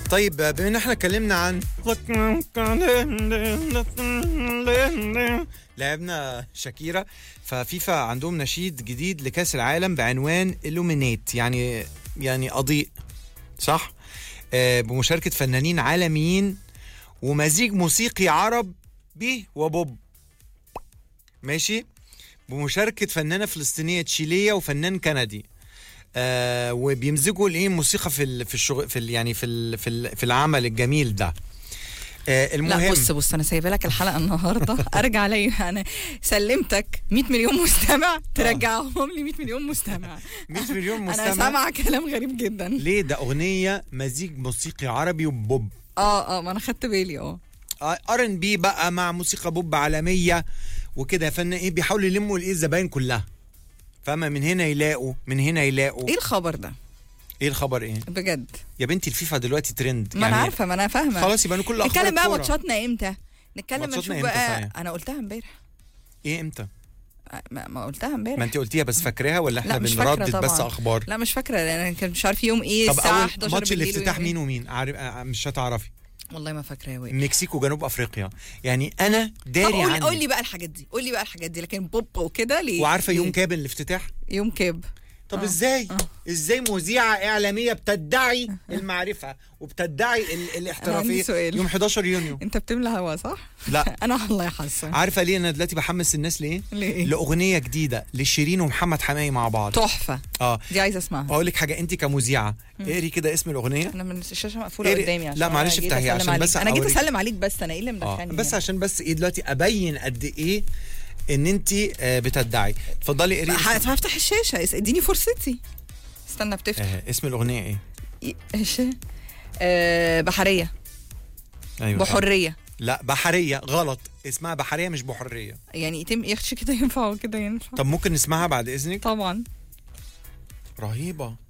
طيب بما ان احنا اتكلمنا عن لعبنا شاكيرا ففيفا عندهم نشيد جديد لكاس العالم بعنوان illuminate يعني يعني اضيء صح آه بمشاركه فنانين عالميين ومزيج موسيقي عربي وبوب ماشي بمشاركه فنانه فلسطينيه تشيليه وفنان كندي آه وبيمزجوا الايه موسيقى في ال في الشغل في ال يعني في ال في, ال في العمل الجميل ده آه المهم لا بص بص انا سايبه لك الحلقه النهارده ارجع لي انا سلمتك 100 مليون مستمع ترجعهم لي 100 مليون مستمع 100 مليون انا مستمع سامعه كلام غريب جدا ليه ده اغنيه مزيج موسيقي عربي وبوب اه اه ما انا خدت بالي اه ار ان بي بقى مع موسيقى بوب عالميه وكده فن ايه بيحاولوا يلموا الايه الزباين كلها فاما من هنا يلاقوا من هنا يلاقوا ايه الخبر ده ايه الخبر ايه بجد يا بنتي الفيفا دلوقتي ترند ما انا عارفه ما انا فاهمه خلاص يبقى كل اخبار نتكلم بقى الكورة. ماتشاتنا امتى نتكلم ماتشاتنا نشوف إمتى بقى صحيح؟ انا قلتها امبارح ايه امتى ما, ما قلتها ما امبارح انت قلتيها بس فاكراها ولا احنا لا مش فاكرة بنردد بس طبعاً. اخبار لا مش فاكره لان انا كان مش عارف يوم ايه طب الساعه اول 11 ماتش بالليل الافتتاح ويوم إيه. مين ومين عارف آه، مش هتعرفي والله ما فاكره يا وائل المكسيك وجنوب افريقيا يعني انا طب داري قول عني قول لي بقى الحاجات دي قول لي بقى الحاجات دي لكن بوب وكده ليه وعارفه ليه؟ يوم كام الافتتاح يوم كاب طب آه. ازاي آه. ازاي مذيعه اعلاميه بتدعي المعرفه وبتدعي ال- عندي الاحترافيه سؤال. يوم 11 يونيو انت بتملى هوا صح لا انا والله حاسه عارفه ليه انا دلوقتي بحمس الناس ليه ليه لاغنيه جديده لشيرين ومحمد حماقي مع بعض تحفه اه دي عايزه اسمعها اقول لك حاجه انت كمذيعه اقري كده اسم الاغنيه انا من الشاشه مقفوله إيه- قدامي عشان لا، أنا معلش جيت افتحي أسلم عشان عليك. بس انا جيت أوريك. اسلم عليك بس انا ايه اللي اه مدخلني بس هنا؟ عشان بس ايه دلوقتي ابين قد ايه ان انت آه بتدعي اتفضلي اقري ه- اسم, هفتح الشاشه اس- اديني فرصتي استنى بتفتح آه اسم الاغنيه ايه إيه- ايش آه بحريه ايوه بحريه لا بحريه غلط اسمها بحريه مش بحريه يعني يتم يخش كده ينفع وكده ينفع طب ممكن نسمعها بعد اذنك طبعا رهيبه